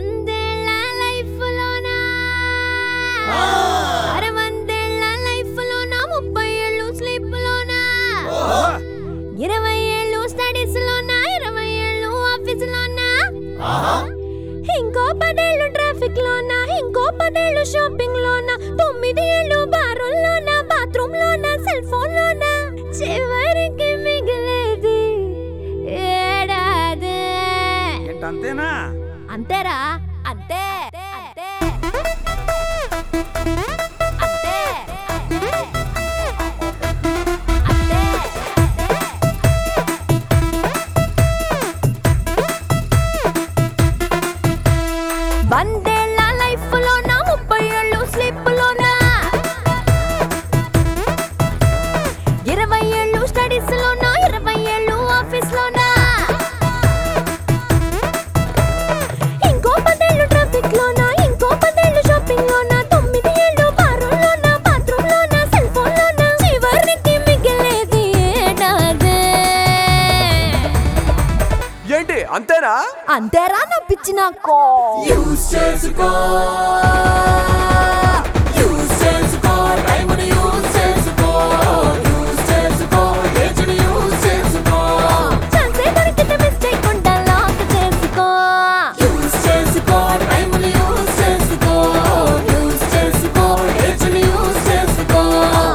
వందేళ్ల లైఫ్ లోనా అరే వందేళ్ల లైఫ్ లోనా ముప్పై ఏళ్ళు స్లీప్ లోనా ఇరవై ఏళ్ళు స్టడీస్ లోనా ఇరవై ఏళ్ళు ఆఫీస్ లోనా ఇంకో పదేళ్ళు ట్రాఫిక్ లోనా ఇంకో పదేళ్ళు షాపింగ్ లోనా తొమ్మిది ఏళ్ళు బారుల్లోనా బాత్రూమ్ లోనా సెల్ ఫోన్ లోనా చివరికి మిగిలేది ఏడాది ఏంటంతేనా అంతేరా అంతే అంతే అంతే అంతే వందేళ్ల లైఫ్ లోనా ముప్పై ఏళ్ళు స్లీప్ లోనా ఇరవై ఏళ్ళు స్టడీస్ లోనా ఇరవై ఏళ్ళు ఆఫీస్ లోనా ఇంకో పదేళ్ళు ట్రాఫిక్ లోనా ఇంకో పదేళ్ళు షాపింగ్ లోనా తొమ్మిది ఏళ్ళు బారుల్లోనా బాత్రూమ్ లోనా సెల్ ఫోన్ లోనా చివరికి మిగిలేది ఏడాదే ఏంటి అంతేనా అంతేరా నా పిచ్చి నాకు యూస్ చేసుకో యూస్ చేసుకో టైంని యూస్ చేసుకో యూస్ చేసుకో ఏజ్ని యూస్ చేసుకో ఛాన్సే దొరికితే మిస్టేక్ ఉండా లాక్ చేసుకో యూస్ చేసుకో టైంని యూస్ చేసుకో యూస్ చేసుకో ఏజ్ని యూస్ చేసుకో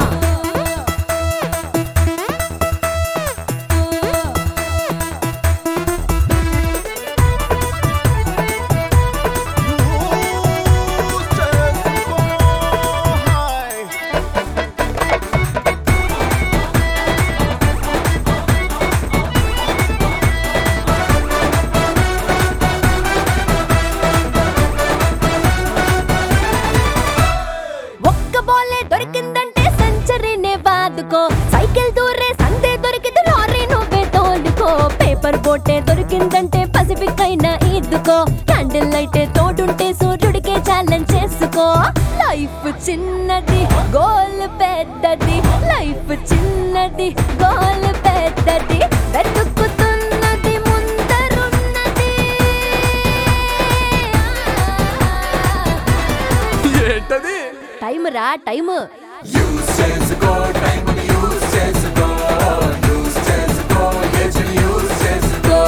ఒక్క బాలే దొరికిందంటే సెంచరీనే బాదుకో సైకిల్ దూరే సందే దొరికితే లారీ నువ్వే తోలుకో పేపర్ బోటే దొరికిందంటే పసిఫిక్ అయినా ఈదుకో క్యాండిల్ లైటే తోడుంటే సూర్యుడికే ఛాలెంజ్ చేసుకో లైఫ్ చిన్నది గోల్ పెద్దది లైఫ్ చిన్నది గోల్ పెద్దది వెతుకుతున్నది ముందరున్నది ఏంటది టైం రా టైం యూస్ చేసుకో టైంని యూస్ చేసుకో యూస్ చేసుకో ఏజ్ని యూస్ చేసుకో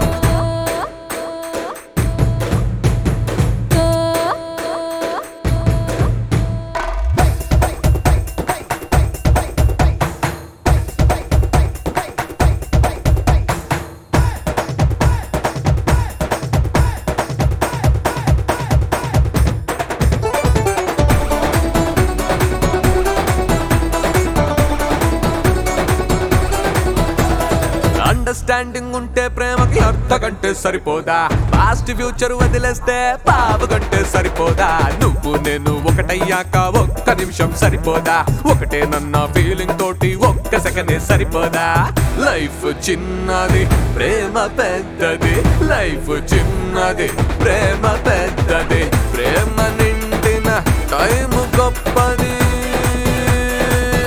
అండర్స్టాండింగ్ ఉంటే ప్రేమకి అర్థ కంటే సరిపోదా పాస్ట్ ఫ్యూచర్ వదిలేస్తే బాబు కంటే సరిపోదా నువ్వు నేను ఒకటయ్యాక ఒక్క నిమిషం సరిపోదా ఒకటే నన్న ఫీలింగ్ తోటి ఒక్క సెకండే సరిపోదా లైఫ్ చిన్నది ప్రేమ పెద్దది లైఫ్ చిన్నది ప్రేమ పెద్దది ప్రేమ నిండిన టైం గొప్పది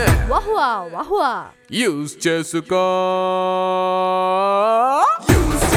వహువా వహువా యూస్ చేసుకో యూస్